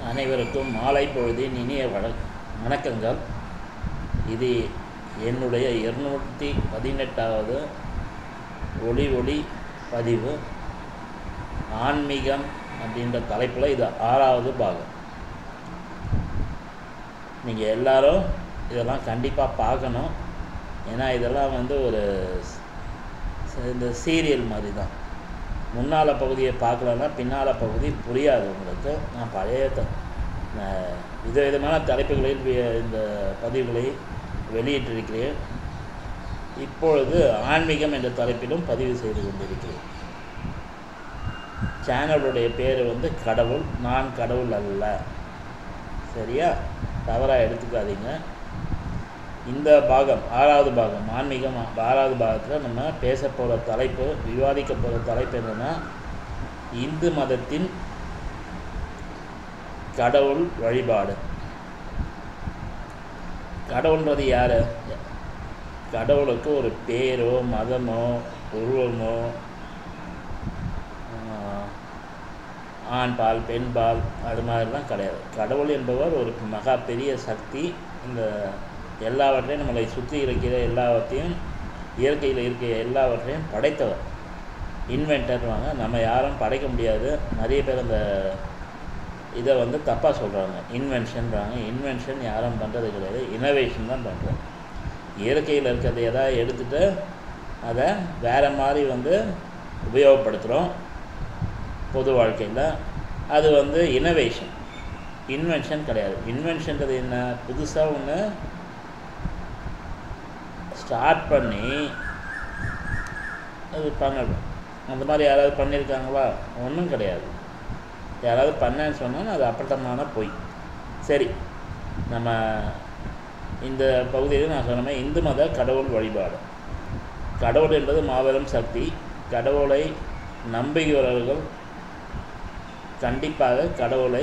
அனைவருக்கும் மாலை பொழுதின் இனிய வண வணக்கங்கள் இது என்னுடைய இருநூற்றி பதினெட்டாவது ஒளி ஒளி பதிவு ஆன்மீகம் அப்படின்ற தலைப்பில் இது ஆறாவது பாகம் நீங்கள் எல்லாரும் இதெல்லாம் கண்டிப்பாக பார்க்கணும் ஏன்னா இதெல்லாம் வந்து ஒரு ஸ்- இந்த சீரியல் மாதிரி தான் முன்னால் பகுதியை பார்க்கலன்னா பின்னால் பகுதி புரியாது உங்களுக்கு நான் பழைய த நான் விதவிதமான தலைப்புகளில் வி- இந்த பதிவுகளை வெளியிட்டிருக்கிறேன் இப்பொழுது ஆன்மீகம் என்ற தலைப்பிலும் பதிவு செய்து கொண்டிருக்கிறேன் சேனலுடைய பேர் வந்து கடவுள் நான் கடவுள் அல்ல சரியா தவறாக எடுத்துக்காதீங்க இந்த பாகம் ஆறாவது பாகம் ஆன்மீகம் ஆறாவது பாகத்தில் நம்ம பேச போகிற தலைப்பு விவாதிக்க போகிற தலைப்பு என்னென்னா இந்து மதத்தின் கடவுள் வழிபாடு கடவுள்ன்றது யார் கடவுளுக்கு ஒரு பேரோ மதமோ உருவமோ ஆஹ், ஆண்பால் பெண்பால் அது மாதிரிலாம் கிடையாது கடவுள் என்பவர் ஒரு மகா பெரிய சக்தி இந்த எல்லாவற்றையும் நம்மளை சுற்றி இருக்கிற எல்லாவற்றையும் இயற்கையில் இருக்கிற எல்லாவற்றையும் படைத்தவர் இன்வென்டர்வாங்க நம்ம யாரும் படைக்க முடியாது நிறைய பேர் அந்த இதை வந்து தப்பாக சொல்கிறாங்க இன்வென்ஷன்றாங்க இன்வென்ஷன் யாரும் பண்ணுறது கிடையாது இனோவேஷன் தான் பண்ணுறோம் இயற்கையில் இருக்கிறத எதாவது எடுத்துகிட்டு அதை வேறு மாதிரி வந்து உபயோகப்படுத்துகிறோம் பொது வாழ்க்கையில் அது வந்து இனோவேஷன் இன்வென்ஷன் கிடையாது இன்வென்ஷன்றது என்ன புதுசாக ஒன்று ஸ்டார்ட் பண்ணி அது பண்ணணும் அந்த மாதிரி யாராவது பண்ணியிருக்காங்களா ஒன்றும் கிடையாது யாராவது பண்ணேன்னு சொன்னால் அது அப்பட்டமான பொய் சரி நம்ம இந்த பகுதியில் நான் சொன்ன மாதிரி இந்து மத கடவுள் வழிபாடு கடவுள் என்பது மாபெரும் சக்தி கடவுளை நம்புகிறவர்கள் கண்டிப்பாக கடவுளை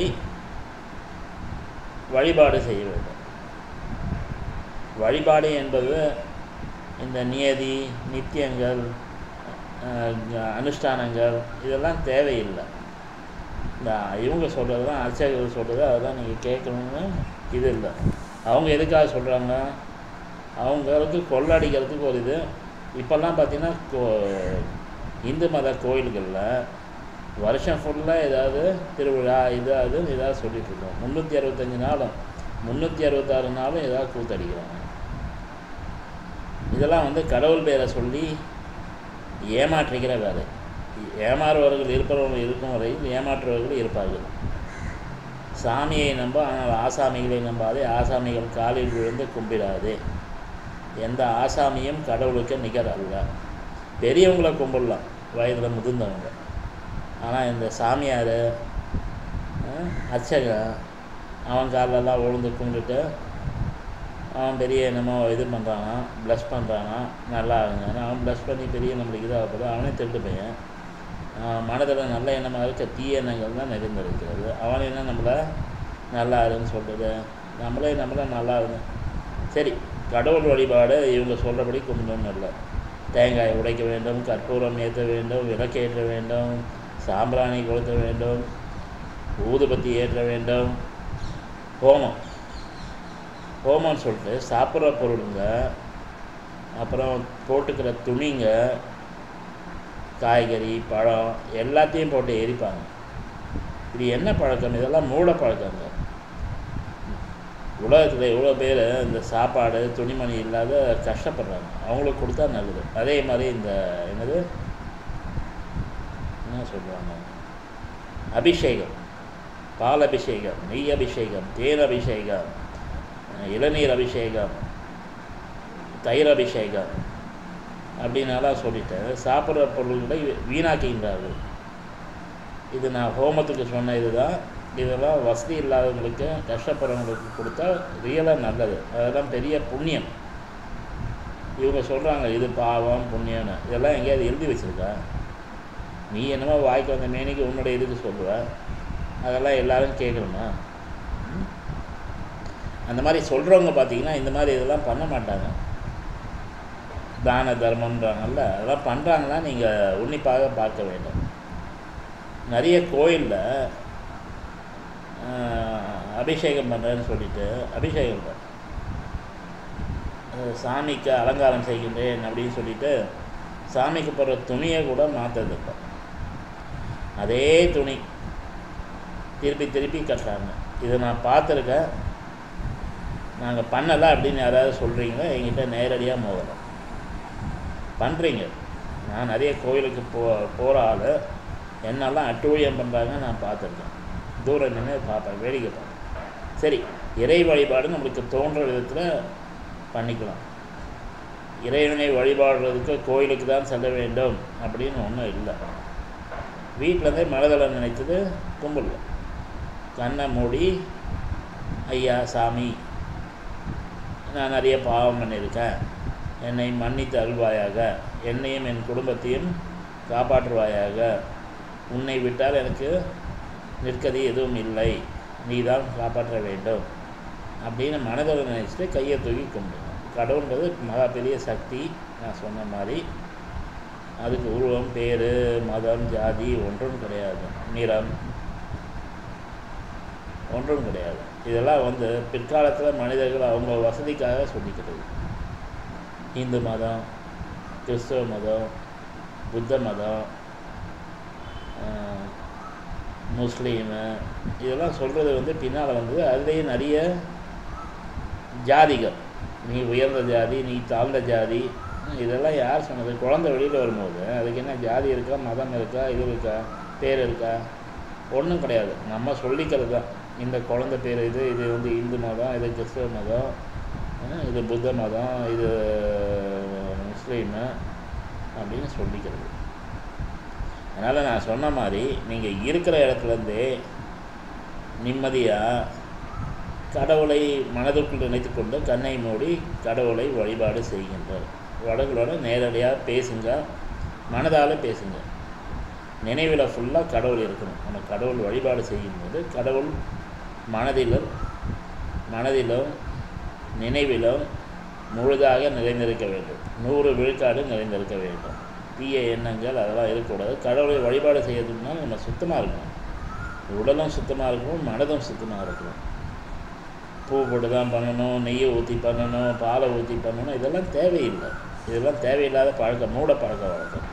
வழிபாடு செய்ய வேண்டும் வழிபாடு என்பது இந்த நியதி நித்தியங்கள் அஹ், அனுஷ்டானங்கள் இதெல்லாம் தேவையில்லை இந்த இவங்க சொல்கிறது தான் அர்ச்சகர்கள் சொல்கிறது அதெல்லாம் நீங்கள் கேட்கணும்னு இது இல்லை அவங்க எதுக்காக சொல்கிறாங்க அவங்களுக்கு கொள்ளடிக்கிறதுக்கு ஒரு இது இப்போல்லாம் பார்த்தீங்கன்னா கோ இந்து மத கோயில்களில் வருஷம் ஃபுல்லாக ஏதாவது திருவிழா இது அது ஏதாவது சொல்லிட்டு இருக்கோம் முந்நூற்றி அறுபத்தஞ்சு நாளும் முந்நூற்றி அறுபத்தாறு நாளும் ஏதாவது கூத்தடிக்கிறாங்க இதெல்லாம் வந்து கடவுள் பேரை சொல்லி ஏமாற்றுகிற வேலை ஏமாறுவர்கள் இருப்பவர்கள் இருக்கும் வரையில் ஏமாற்றுவர்கள் இருப்பார்கள் சாமியை நம்ப ஆனால் ஆசாமிகளை நம்பாதே ஆசாமிகள் காலில் விழுந்து கும்பிடாதே எந்த ஆசாமியும் கடவுளுக்கு நிகர் அல்ல பெரியவங்கள கும்பிடலாம் வயதில் முதிர்ந்தவங்க ஆனால் இந்த சாமியார் அஹ், அர்ச்சகன் அவன் காலெல்லாம் விழுந்து கும்பிட்டுட்டு அவன் பெரிய என்னமோ இது பண்ணுறானா ப்ளஸ் பண்ணுறானா நல்லா இருங்க அவன் ப்ளஸ் பண்ணி பெரிய நம்மளுக்கு இதாக போது அவனே திருட்டு பையன் மனதில் நல்ல எண்ணமாக இருக்க தீய எண்ணங்கள் தான் நிறைந்திருக்கிறது அவன் என்ன நம்மளை நல்லா இருன்னு சொல்கிறது நம்மளே நம்மளை நல்லா இருந்து சரி கடவுள் வழிபாடு இவங்க சொல்கிறபடி கும்பிடணும் இல்லை தேங்காய் உடைக்க வேண்டும் கற்பூரம் ஏற்ற வேண்டும் விளக்கேற்ற வேண்டும் சாம்பிராணி கொளுத்த வேண்டும் ஊதுபத்தி ஏற்ற வேண்டும் ஹோமம் ஹோமம்னு சொல்லிட்டு சாப்பிட்ற பொருளுங்க அப்புறம் போட்டுக்கிற துணிங்க காய்கறி பழம் எல்லாத்தையும் போட்டு எரிப்பாங்க இது என்ன பழக்கம் இதெல்லாம் மூட பழக்கங்க உலகத்தில் எவ்வளோ பேர் இந்த சாப்பாடு துணிமணி இல்லாத கஷ்டப்படுறாங்க அவங்களுக்கு கொடுத்தா நல்லது அதே மாதிரி இந்த என்னது என்ன சொல்லுவாங்க அபிஷேகம் பால் அபிஷேகம் நெய் அபிஷேகம் தேன் அபிஷேகம் இளநீர் அபிஷேகம் தயிர் அபிஷேகம் அப்படின்னாலாம் சொல்லிட்டு சாப்பிட்ற பொருள்களை வீணாக்குகின்றார்கள் இது நான் ஹோமத்துக்கு சொன்ன இதுதான் இதெல்லாம் வசதி இல்லாதவங்களுக்கு கஷ்டப்படுறவங்களுக்கு கொடுத்தா ரியலாக நல்லது அதெல்லாம் பெரிய புண்ணியம் இவங்க சொல்கிறாங்க இது பாவம் புண்ணியம்னு இதெல்லாம் எங்கேயாவது எழுதி வச்சிருக்கா நீ என்னமோ வாய்க்கு வந்த மேனிக்கு உன்னுடைய இதுக்கு சொல்லுவ அதெல்லாம் எல்லாரும் கேட்கணுமா ம்? அந்த மாதிரி சொல்கிறவங்க பார்த்தீங்கன்னா இந்த மாதிரி இதெல்லாம் பண்ண மாட்டாங்க தான தர்மம்ன்றாங்கல்ல அதெல்லாம் பண்ணுறாங்கன்னா நீங்கள் உன்னிப்பாக பார்க்க வேண்டும் நிறைய கோயிலில் ஆஹ், அபிஷேகம் பண்ணுறேன்னு சொல்லிட்டு அபிஷேகம் இல்லை அஹ், சாமிக்கு அலங்காரம் செய்கின்றேன் அப்படின்னு சொல்லிட்டு சாமிக்கு போடுற துணியை கூட மாற்றதில்லை அதே துணி திருப்பி திருப்பி கட்டுறாங்க இதை நான் பார்த்துருக்கேன் நாங்கள் பண்ணலை அப்படின்னு யாராவது சொல்கிறீங்களோ என்கிட்ட நேரடியாக மோதலாம் பண்ணுறீங்க நான் நிறைய கோயிலுக்கு போ போகிற ஆள் என்னெல்லாம் அட்டூழியம் பண்ணுறாங்க நான் பார்த்துருக்கேன் தூரம் நின்று பார்ப்பேன் வேடிக்கை பார்ப்பேன் சரி இறை வழிபாடு நம்மளுக்கு தோன்ற விதத்தில் பண்ணிக்கலாம் இறைவனை வழிபாடுறதுக்கு கோயிலுக்கு தான் செல்ல வேண்டும் அப்படின்னு ஒன்றும் இல்லை வீட்டிலேருந்தே மனதள நினைத்தது கும்பிடல கண்ணை மூடி ஐயா சாமி நான் நிறைய பாவம் பண்ணியிருக்கேன் என்னை மன்னித்து அருள்வாயாக என்னையும் என் குடும்பத்தையும் காப்பாற்றுவாயாக உன்னை விட்டால் எனக்கு நிற்கதி எதுவும் இல்லை நீ தான் காப்பாற்ற வேண்டும் அப்படின்னு மனதில் நினச்சிட்டு கையை தூக்கி கும்பிடுங்க கடவுள்ன்றது மகா பெரிய சக்தி நான் சொன்ன மாதிரி அதுக்கு உருவம் பேர் மதம் ஜாதி ஒன்றும் கிடையாது நிறம் ஒன்றும் கிடையாது இதெல்லாம் வந்து பிற்காலத்தில் மனிதர்கள் அவங்க வசதிக்காக சொல்லிக்கிறது இந்து மதம் கிறிஸ்தவ மதம் புத்த மதம் ஆஹ், முஸ்லீமு இதெல்லாம் சொல்கிறது வந்து பின்னால் வந்து அதுலேயே நிறைய ஜாதிகள் நீ உயர்ந்த ஜாதி நீ தாழ்ந்த ஜாதி இதெல்லாம் யார் சொன்னது குழந்தை வெளியில் வரும்போது அதுக்கு என்ன ஜாதி இருக்கா மதம் இருக்கா இது இருக்கா பேர் இருக்கா ஒன்றும் கிடையாது நம்ம சொல்லிக்கிறது தான் இந்த குழந்தை பேர் இது இது வந்து இந்து மதம் இது கிறிஸ்தவ மதம் அஹ் இது புத்த மதம் இது முஸ்லீமு அப்படின்னு சொல்லிக்கிறது அதனால் நான் சொன்ன மாதிரி நீங்கள் இருக்கிற இடத்துலேருந்தே நிம்மதியாக கடவுளை மனதுக்குள் நினைத்துக்கொண்டு கண்ணை மூடி கடவுளை வழிபாடு செய்கின்றார் கடவுளோட நேரடியாக பேசுங்க மனதால் பேசுங்க நினைவில் ஃபுல்லாக கடவுள் இருக்கணும் நம்ம கடவுள் வழிபாடு செய்யும்போது கடவுள் மனதிலும் மனதிலும் நினைவிலும் முழுதாக நிறைந்திருக்க வேண்டும் நூறு விழுக்காடு நிறைந்திருக்க வேண்டும் தீய எண்ணங்கள் அதெல்லாம் இருக்கக்கூடாது கடவுளை வழிபாடு செய்யறதுன்னா நம்ம சுத்தமாக இருக்கணும் உடலும் சுத்தமாக இருக்கணும் மனதும் சுத்தமாக இருக்கணும் பூ போட்டு தான் பண்ணணும் நெய்யை ஊற்றி பண்ணணும் பாலை ஊற்றி பண்ணணும் இதெல்லாம் தேவையில்லை இதெல்லாம் தேவையில்லாத பழக்கம் மூட பழக்க வழக்கம்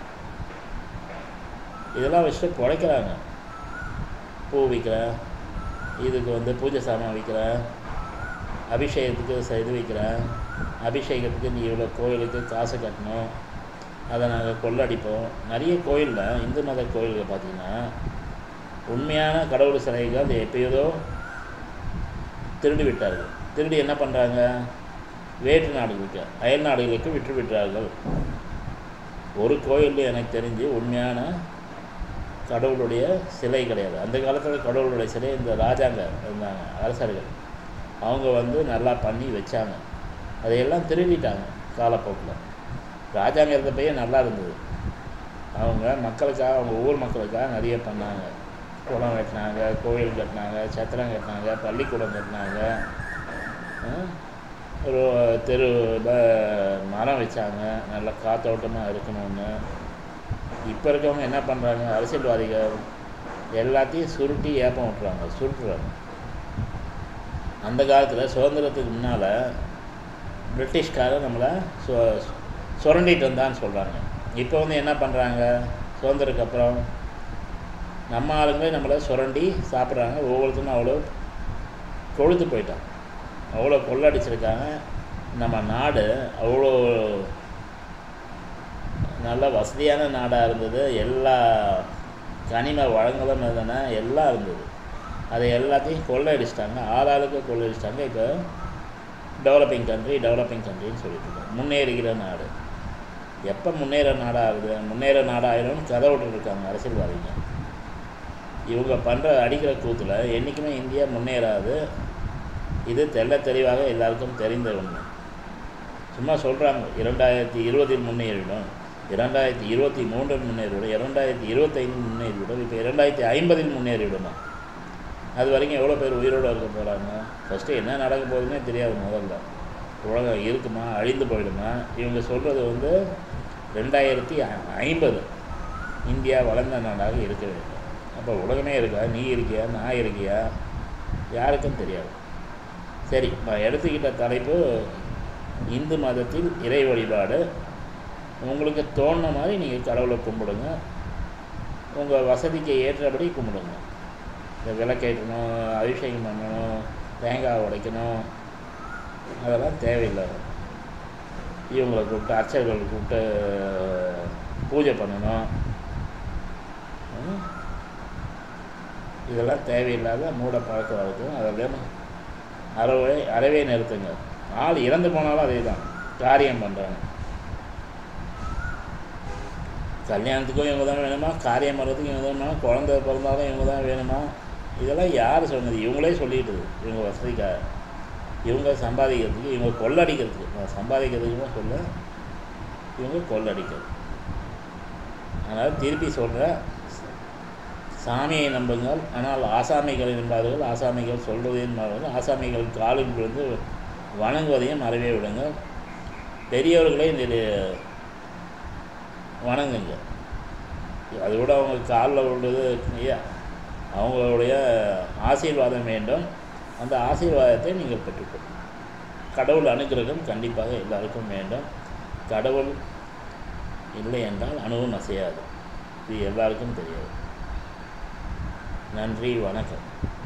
இதெல்லாம் வச்சுட்டு பிழைக்கிறாங்க பூ விற்கிறேன் இதுக்கு வந்து பூஜை சாமான் விற்கிறேன் அபிஷேகத்துக்கு ச- இது விற்கிறேன் அபிஷேகத்துக்கு நீ இவ்வளோ கோயிலுக்கு காசு கட்டணும் அதை நாங்கள் கொள்ளடிப்போம் நிறைய கோயிலில் இந்து மத கோயில்கள் பார்த்தீங்கன்னா உண்மையான கடவுள் சிலைகள் அது எப்பயோ திருடி விட்டார்கள் திருடி என்ன பண்ணுறாங்க வேற்று நாடுகளுக்கு அயல் நாடுகளுக்கு விற்று விட்டார்கள் ஒரு கோயில் எனக்கு தெரிஞ்சு உண்மையான கடவுளுடைய சிலை கிடையாது அந்த காலத்தில் கடவுளுடைய சிலை இந்த ராஜாங்க இருந்தாங்க அரசர்கள் அவங்க வந்து நல்லா பண்ணி வச்சாங்க அதையெல்லாம் திருடிட்டாங்க காலப்போக்கில் ராஜாங்க இருந்தப்பயே நல்லா இருந்தது அவங்க மக்களுக்காக அவங்க ஊர் மக்களுக்காக நிறைய பண்ணாங்க குளம் கட்டினாங்க கோயில் கட்டினாங்க சத்திரம் கட்டினாங்க பள்ளிக்கூடம் கட்டினாங்க ஆ? ஒரு தெருவில் மரம் வச்சாங்க நல்லா காத்தோட்டமாக இருக்கணும்னு இப்போ இருக்கவங்க என்ன பண்ணுறாங்க அரசியல்வாதிகள் எல்லாத்தையும் சுருட்டி ஏப்பம் விட்டுறாங்க சுருட்டுறாங்க அந்த காலத்தில் சுதந்திரத்துக்கு முன்னால் பிரிட்டிஷ்காரர் நம்மளை சு சுரண்டிட்டு வந்தான்னு சொல்கிறாங்க இப்போ வந்து என்ன பண்ணுறாங்க சுதந்திரத்துக்கு அப்புறம் நம்ம ஆளுங்களே நம்மளை சுரண்டி சாப்பிட்றாங்க ஒவ்வொருத்தரும் அவ்வளோ கொழுத்து போயிட்டான் அவ்வளோ கொள்ளடிச்சிருக்காங்க நம்ம நாடு அவ்வளோ நல்ல வசதியான நாடாக இருந்தது எல்லா கனிம வளங்களும் இருந்தன எல்லாம் இருந்தது அதை எல்லாத்தையும் கொள்ளையடிச்சிட்டாங்க ஆளாளுக்கு கொள்ளையடிச்சிட்டாங்க இப்போ டெவலப்பிங் கண்ட்ரி டெவலப்பிங் கண்ட்ரின்னு சொல்லிட்டு இருக்கோம் முன்னேறுகிற நாடு எப்போ முன்னேற நாடாகுது முன்னேற நாடாயிடும்னு கதை விட்டுட்டு இருக்காங்க அரசியல்வாதிங்க இவங்க பண்ணுற அடிக்கிற கூத்தில் என்றைக்குமே இந்தியா முன்னேறாது இது தெள்ள தெளிவாக எல்லாருக்கும் தெரிந்த ஒன்று சும்மா சொல்கிறாங்க இரண்டாயிரத்தி இருபதில் முன்னேறிடும் இரண்டாயிரத்தி இருபத்தி மூன்றில் முன்னேறிவிடும் இரண்டாயிரத்தி இருபத்தைந்தில் முன்னேறிவிடும் இப்போ இரண்டாயிரத்தி ஐம்பதில் முன்னேறிவிடுமா அது வரைக்கும் எவ்வளோ பேர் உயிரோடு இருக்க போகிறாங்க ஃபஸ்ட்டு என்ன நடக்க போகுதுன்னே தெரியாது முதல்ல உலகம் இருக்குமா அழிந்து போயிடுமா இவங்க சொல்கிறது வந்து ரெண்டாயிரத்தி ஐ- ஐம்பது இந்தியா வளர்ந்த நாடாக இருக்க வேண்டும் அப்போ உலகமே இருக்கா நீ இருக்கியா நான் இருக்கியா யாருக்கும் தெரியாது சரி நான் எடுத்துக்கிட்ட தலைப்பு இந்து மதத்தில் இறை வழிபாடு உங்களுக்கு தோணுன மாதிரி நீங்கள் கடவுளை கும்பிடுங்க உங்கள் வசதிக்கு ஏற்றபடி கும்பிடுங்க இந்த விளக்கேற்றணும் அபிஷேகம் பண்ணணும் தேங்காய் உடைக்கணும் அதெல்லாம் தேவையில்லை இவங்களை கூப்பிட்டு அர்ச்சகர்கள் கூப்பிட்டு பூஜை பண்ணணும் ம்? இதெல்லாம் தேவையில்லாத மூட பழக்க வழக்கம் அதெல்லாம் அறவே அறவே நிறுத்துங்க ஆள் இறந்து போனாலும் அதே தான் காரியம் பண்ணுறாங்க கல்யாணத்துக்கும் இவங்க தான் வேணுமா காரியம் பண்ணுறதுக்கும் இவங்க தான் வேணுமா குழந்தை பிறந்தாலும் இவங்க தான் வேணுமா இதெல்லாம் யார் சொன்னது இவங்களே சொல்லிட்டுது இவங்க வசதிக்காக இவங்க சம்பாதிக்கிறதுக்கு இவங்க கொள்ளடிக்கிறதுக்கு நான் சம்பாதிக்கிறதுக்குமே சொல்ல இவங்க கொள்ளடிக்கிறது அதனால் திருப்பி சொல்கிறேன் சாமியை நம்புங்கள் ஆனால் ஆசாமிகள் என்பார்கள் ஆசாமிகள் சொல்வதை என்பார்கள் ஆசாமிகள் காலில் விழுந்து வணங்குவதையும் மறவே விடுங்க பெரியவர்களை இந்த வணங்குங்க அது கூட அவங்க காலில் விழுறது ஐயா அவங்களுடைய ஆசீர்வாதம் வேண்டும் அந்த ஆசீர்வாதத்தை நீங்கள் பெற்றுக்கொள்ளும் கடவுள் அனுகிரகம் கண்டிப்பாக எல்லாருக்கும் வேண்டும் கடவுள் இல்லை என்றால் அணுவும் அசையாது இது எல்லாருக்கும் தெரியாது நன்றி வணக்கம்